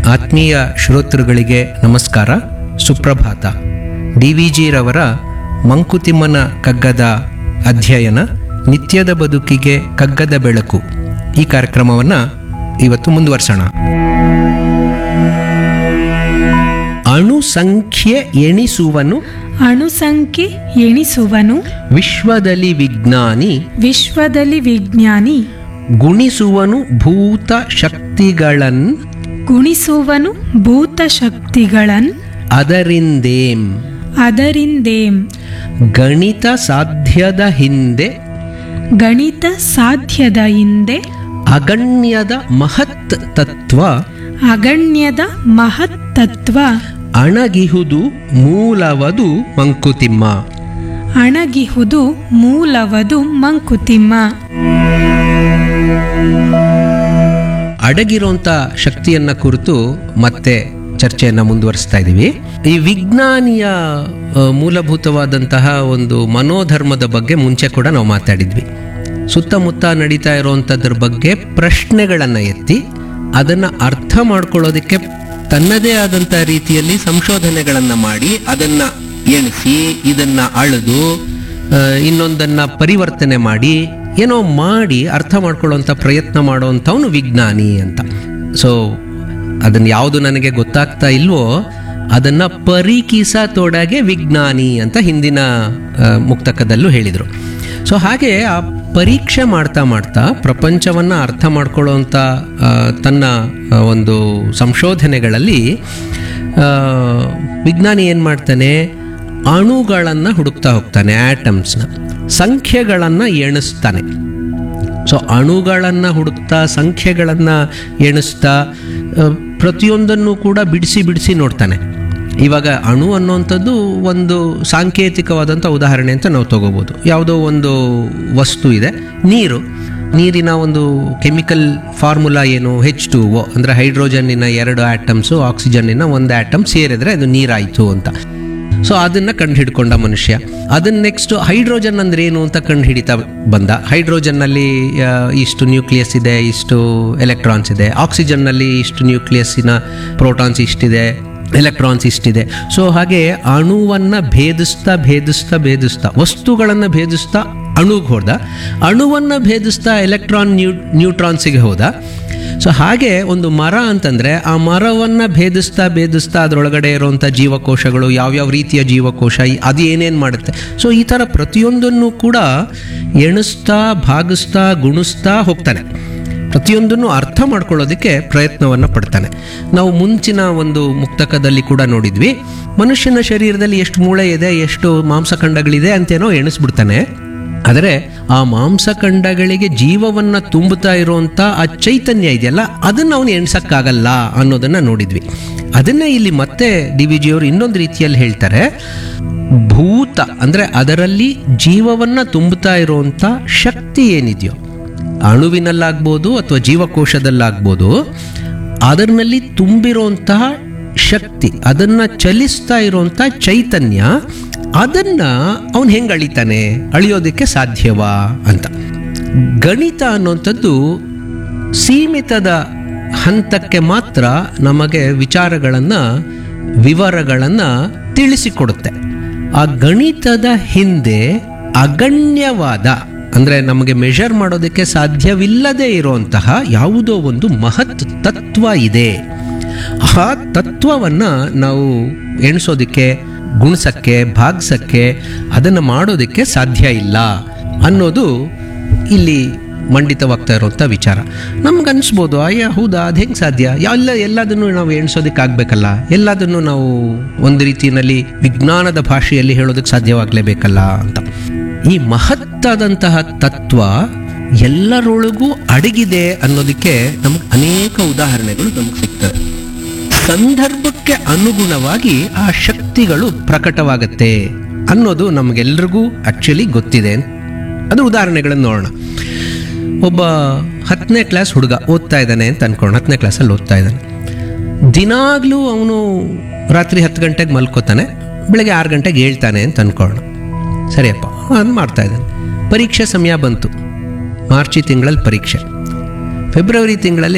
ಆತ್ಮೀಯ ಶ್ರೋತೃಗಳಿಗೆ ನಮಸ್ಕಾರ ಸುಪ್ರಭಾತ ಡಿ ವಿ ಜಿರವರ ಮಂಕುತಿಮ್ಮನ ಕಗ್ಗದ ಅಧ್ಯಯನ ನಿತ್ಯದ ಬದುಕಿಗೆ ಕಗ್ಗದ ಬೆಳಕು ಈ ಕಾರ್ಯಕ್ರಮವನ್ನು ಇವತ್ತು ಮುಂದುವರ್ಸೋಣ ಅಣು ಸಂಖ್ಯೆ ಎಣಿಸುವನು ಅಣುಸಂಖ್ಯೆ ಎಣಿಸುವನು ವಿಶ್ವದಲ್ಲಿ ವಿಜ್ಞಾನಿ ವಿಶ್ವದಲ್ಲಿ ವಿಜ್ಞಾನಿ ಗುಣಿಸುವನು ಭೂತ ಶಕ್ತಿಗಳನ್ ಗುಣಿಸುವನು ಭೂತ ಶಕ್ತಿಗಳನ್ ಅದರಿಂದೇಂ ಅದರಿಂದೇಂ ಗಣಿತ ಸಾಧ್ಯದ ಹಿಂದೆ ಗಣಿತ ಸಾಧ್ಯದ ಹಿಂದೆ ಅಗಣ್ಯದ ಮಹತ್ ತತ್ವ ಅಗಣ್ಯದ ಮಹತ್ತತ್ವ ಅಣಗಿಹುದು ಮೂಲವದು ಮಂಕುತಿಮ್ಮ ಅಣಗಿಹುದು ಮೂಲವದು ಮಂಕುತಿಮ್ಮ ಅಡಗಿರುವಂಥ ಶಕ್ತಿಯನ್ನ ಕುರಿತು ಮತ್ತೆ ಚರ್ಚೆಯನ್ನ ಮುಂದುವರಿಸ್ತಾ ಇದ್ದೀವಿ ಈ ವಿಜ್ಞಾನಿಯ ಆ, ಮೂಲಭೂತವಾದಂತಹ ಒಂದು ಮನೋಧರ್ಮದ ಬಗ್ಗೆ ಮುಂಚೆ ಕೂಡ ನಾವು ಮಾತಾಡಿದ್ವಿ ಸುತ್ತಮುತ್ತ ನಡೀತಾ ಇರುವಂಥದ್ರ ಬಗ್ಗೆ ಪ್ರಶ್ನೆಗಳನ್ನು ಎತ್ತಿ ಅದನ್ನು ಅರ್ಥ ಮಾಡ್ಕೊಳ್ಳೋದಕ್ಕೆ ತನ್ನದೇ ಆದಂಥ ರೀತಿಯಲ್ಲಿ ಸಂಶೋಧನೆಗಳನ್ನು ಮಾಡಿ ಅದನ್ನು ಎಣಿಸಿ ಇದನ್ನು ಅಳೆದು ಆ, ಇನ್ನೊಂದನ್ನ ಪರಿವರ್ತನೆ ಮಾಡಿ ಏನೋ ಮಾಡಿ ಅರ್ಥ ಮಾಡ್ಕೊಳ್ಳೋಂಥ ಪ್ರಯತ್ನ ಮಾಡೋವಂಥವನು ವಿಜ್ಞಾನಿ ಅಂತ ಸೊ ಅದನ್ನು ಯಾವುದು ನನಗೆ ಗೊತ್ತಾಗ್ತಾ ಇಲ್ವೋ ಅದನ್ನ ಪರಿಕಿಸತೊಡಗೆ ವಿಜ್ಞಾನಿ ಅಂತ ಹಿಂದಿನ ಆ, ಮುಕ್ತಕದಲ್ಲೂ ಹೇಳಿದರು ಸೊ ಹಾಗೆ ಆ ಪರೀಕ್ಷೆ ಮಾಡ್ತಾ ಮಾಡ್ತಾ ಪ್ರಪಂಚವನ್ನು ಅರ್ಥ ಮಾಡ್ಕೊಳ್ಳೋವಂಥ ಆ, ತನ್ನ ಆ, ಒಂದು ಸಂಶೋಧನೆಗಳಲ್ಲಿ ಆ, ವಿಜ್ಞಾನಿ ಏನು ಮಾಡ್ತಾನೆ ಅಣುಗಳನ್ನು ಹುಡುಕ್ತಾ ಹೋಗ್ತಾನೆ ಆಟಮ್ಸ್ನ ಸಂಖ್ಯೆಗಳನ್ನು ಎಣಿಸ್ತಾನೆ ಸೊ ಅಣುಗಳನ್ನು ಹುಡುಕ್ತಾ ಸಂಖ್ಯೆಗಳನ್ನು ಎಣಿಸ್ತಾ ಆ, ಪ್ರತಿಯೊಂದನ್ನು ಕೂಡ ಬಿಡಿಸಿ ಬಿಡಿಸಿ ನೋಡ್ತಾನೆ ಇವಾಗ ಅಣು ಅನ್ನುವಂಥದ್ದು ಒಂದು ಸಾಂಕೇತಿಕವಾದಂಥ ಉದಾಹರಣೆ ಅಂತ ನಾವು ತಗೋಬೋದು ಯಾವುದೋ ಒಂದು ವಸ್ತು ಇದೆ ನೀರು ನೀರಿನ ಒಂದು ಕೆಮಿಕಲ್ ಫಾರ್ಮುಲಾ ಏನು ಹೆಚ್ ಟು ಒ ಅಂದರೆ ಹೈಡ್ರೋಜನ್ನಿನ ಎರಡು ಆಟಮ್ಸು ಆಕ್ಸಿಜನ್ನಿನ ಒಂದು ಆಟಮ್ ಸೇರಿದ್ರೆ ಅದು ನೀರಾಯಿತು ಅಂತ ಸೊ ಅದನ್ನ ಕಂಡು ಹಿಡ್ಕೊಂಡ ಮನುಷ್ಯ ಅದನ್ನ ನೆಕ್ಸ್ಟ್ ಹೈಡ್ರೋಜನ್ ಅಂದ್ರೆ ಏನು ಅಂತ ಕಂಡು ಹಿಡಿತಾ ಬಂದ ಹೈಡ್ರೋಜನ್ ನಲ್ಲಿ ಆ, ಇಷ್ಟು ನ್ಯೂಕ್ಲಿಯಸ್ ಇದೆ ಇಷ್ಟು ಎಲೆಕ್ಟ್ರಾನ್ಸ್ ಇದೆ ಆಕ್ಸಿಜನ್ ನಲ್ಲಿ ಇಷ್ಟು ನ್ಯೂಕ್ಲಿಯಸ್ಸಿನ ಪ್ರೋಟಾನ್ಸ್ ಇಷ್ಟಿದೆ ಎಲೆಕ್ಟ್ರಾನ್ಸ್ ಇಷ್ಟಿದೆ ಸೊ ಹಾಗೆ ಅಣುವನ್ನ ಭೇದಿಸ್ತಾ ಭೇದಿಸ್ತಾ ಭೇದಿಸ್ತಾ ವಸ್ತುಗಳನ್ನು ಭೇದಿಸ್ತಾ ಅಣುಗೆ ಹೋದ ಅಣುವನ್ನ ಭೇದಿಸ್ತಾ ಎಲೆಕ್ಟ್ರಾನ್ ನ್ಯೂ ನ್ಯೂಟ್ರಾನ್ಸಿಗೆ ಹೋದ ಸೊ ಹಾಗೆ ಒಂದು ಮರ ಅಂತಂದ್ರೆ ಆ ಮರವನ್ನ ಭೇದಿಸ್ತಾ ಭೇದಿಸ್ತಾ ಅದರೊಳಗಡೆ ಇರುವಂಥ ಜೀವಕೋಶಗಳು ಯಾವ್ಯಾವ ರೀತಿಯ ಜೀವಕೋಶ ಈ- ಅದು ಏನೇನು ಮಾಡುತ್ತೆ ಸೊ ಈ ಥರ ಪ್ರತಿಯೊಂದನ್ನು ಕೂಡ ಎಣಿಸ್ತಾ ಭಾಗಿಸ್ತಾ ಗುಣಿಸ್ತಾ ಹೋಗ್ತಾನೆ ಪ್ರತಿಯೊಂದನ್ನು ಅರ್ಥ ಮಾಡ್ಕೊಳ್ಳೋದಕ್ಕೆ ಪ್ರಯತ್ನವನ್ನು ಪಡ್ತಾನೆ ನಾವು ಮುಂಚಿನ ಒಂದು ಮುಕ್ತಕದಲ್ಲಿ ಕೂಡ ನೋಡಿದ್ವಿ ಮನುಷ್ಯನ ಶರೀರದಲ್ಲಿ ಎಷ್ಟು ಮೂಳೆ ಇದೆ ಎಷ್ಟು ಮಾಂಸಖಂಡಗಳಿದೆ ಅಂತೇನೋ ಎಣಿಸ್ಬಿಡ್ತಾನೆ ಆದರೆ ಆ ಮಾಂಸಖಂಡಗಳಿಗೆ ಜೀವವನ್ನ ತುಂಬುತ್ತಾ ಇರುವಂತ ಆ ಚೈತನ್ಯ ಇದೆಯಲ್ಲ ಅದನ್ನ ಅವನು ಎಣ್ಸಕ್ಕಾಗಲ್ಲ ಅನ್ನೋದನ್ನ ನೋಡಿದ್ವಿ ಅದನ್ನೇ ಇಲ್ಲಿ ಮತ್ತೆ ಡಿ ವಿ ಜಿಯವರು ಇನ್ನೊಂದು ರೀತಿಯಲ್ಲಿ ಹೇಳ್ತಾರೆ ಭೂತ ಅಂದ್ರೆ ಅದರಲ್ಲಿ ಜೀವವನ್ನ ತುಂಬುತ್ತಾ ಇರುವಂತ ಶಕ್ತಿ ಏನಿದೆಯೋ ಅಣುವಿನಲ್ಲಾಗ್ಬೋದು ಅಥವಾ ಜೀವಕೋಶದಲ್ಲಾಗ್ಬೋದು ಅದರಲ್ಲಿ ತುಂಬಿರುವಂತಹ ಶಕ್ತಿ ಅದನ್ನ ಚಲಿಸ್ತಾ ಇರುವಂತ ಚೈತನ್ಯ ಅದನ್ನ ಅವನು ಹೆಂಗೆ ಅಳಿತಾನೆ ಅಳಿಯೋದಕ್ಕೆ ಸಾಧ್ಯವಾ ಅಂತ ಗಣಿತ ಅನ್ನುವಂಥದ್ದು ಸೀಮಿತದ ಹಂತಕ್ಕೆ ಮಾತ್ರ ನಮಗೆ ವಿಚಾರಗಳನ್ನು ವಿವರಗಳನ್ನು ತಿಳಿಸಿಕೊಡುತ್ತೆ ಆ ಗಣಿತದ ಹಿಂದೆ ಅಗಣ್ಯವಾದ ಅಂದರೆ ನಮಗೆ ಮೆಷರ್ ಮಾಡೋದಕ್ಕೆ ಸಾಧ್ಯವಿಲ್ಲದೆ ಇರುವಂತಹ ಯಾವುದೋ ಒಂದು ಮಹತ್ ತತ್ವ ಇದೆ ಆ ತತ್ವವನ್ನು ನಾವು ಎಣಿಸೋದಕ್ಕೆ ಗುಣಿಸಕ್ಕೆ ಭಾಗಿಸಕ್ಕೆ ಅದನ್ನು ಮಾಡೋದಕ್ಕೆ ಸಾಧ್ಯ ಇಲ್ಲ ಅನ್ನೋದು ಇಲ್ಲಿ ಮಂಡಿತವಾಗ್ತಾ ಇರುವಂಥ ವಿಚಾರ ನಮ್ಗೆ ಅನಿಸ್ಬೋದು ಅಯ್ಯ ಹೌದಾ ಅದು ಹೆಂಗೆ ಸಾಧ್ಯ ಎಲ್ಲ ಎಲ್ಲದನ್ನು ನಾವು ಎಣಿಸೋದಕ್ಕೆ ಆಗಬೇಕಲ್ಲ ಎಲ್ಲದನ್ನು ನಾವು ಒಂದು ರೀತಿಯಲ್ಲಿ ವಿಜ್ಞಾನದ ಭಾಷೆಯಲ್ಲಿ ಹೇಳೋದಕ್ಕೆ ಸಾಧ್ಯವಾಗಲೇಬೇಕಲ್ಲ ಅಂತ ಈ ಮಹತ್ತಾದಂತಹ ತತ್ವ ಎಲ್ಲರೊಳಗೂ ಅಡಗಿದೆ ಅನ್ನೋದಕ್ಕೆ ನಮ್ಗೆ ಅನೇಕ ಉದಾಹರಣೆಗಳು ನಮ್ಗೆ ಸಿಗ್ತವೆ ಸಂದರ್ಭಕ್ಕೆ ಅನುಗುಣವಾಗಿ ಆ ಶಕ್ತಿಗಳು ಪ್ರಕಟವಾಗತ್ತೆ ಅನ್ನೋದು ನಮಗೆಲ್ರಿಗೂ ಆಕ್ಚುಲಿ ಗೊತ್ತಿದೆ ಅದು ಉದಾಹರಣೆಗಳನ್ನು ನೋಡೋಣ ಒಬ್ಬ ಹತ್ತನೇ ಕ್ಲಾಸ್ ಹುಡುಗ ಓದ್ತಾ ಇದ್ದಾನೆ ಅಂತ ಅನ್ಕೊಂಡು ಹತ್ತನೇ ಕ್ಲಾಸಲ್ಲಿ ಓದ್ತಾ ಇದ್ದಾನೆ ದಿನಾಗ್ಲೂ ಅವನು ರಾತ್ರಿ ಹತ್ತು ಗಂಟೆಗೆ ಮಲ್ಕೋತಾನೆ ಬೆಳಗ್ಗೆ ಆರು ಗಂಟೆಗೆ ಹೇಳ್ತಾನೆ ಅಂತ ಅನ್ಕೊಳ್ಳೋಣ ಸರಿಯಪ್ಪ ಅದು ಮಾಡ್ತಾ ಇದ್ದಾನೆ ಪರೀಕ್ಷೆ ಸಮಯ ಬಂತು ಮಾರ್ಚಿ ತಿಂಗಳಲ್ಲಿ ಪರೀಕ್ಷೆ ಫೆಬ್ರವರಿ ತಿಂಗಳಲ್ಲಿ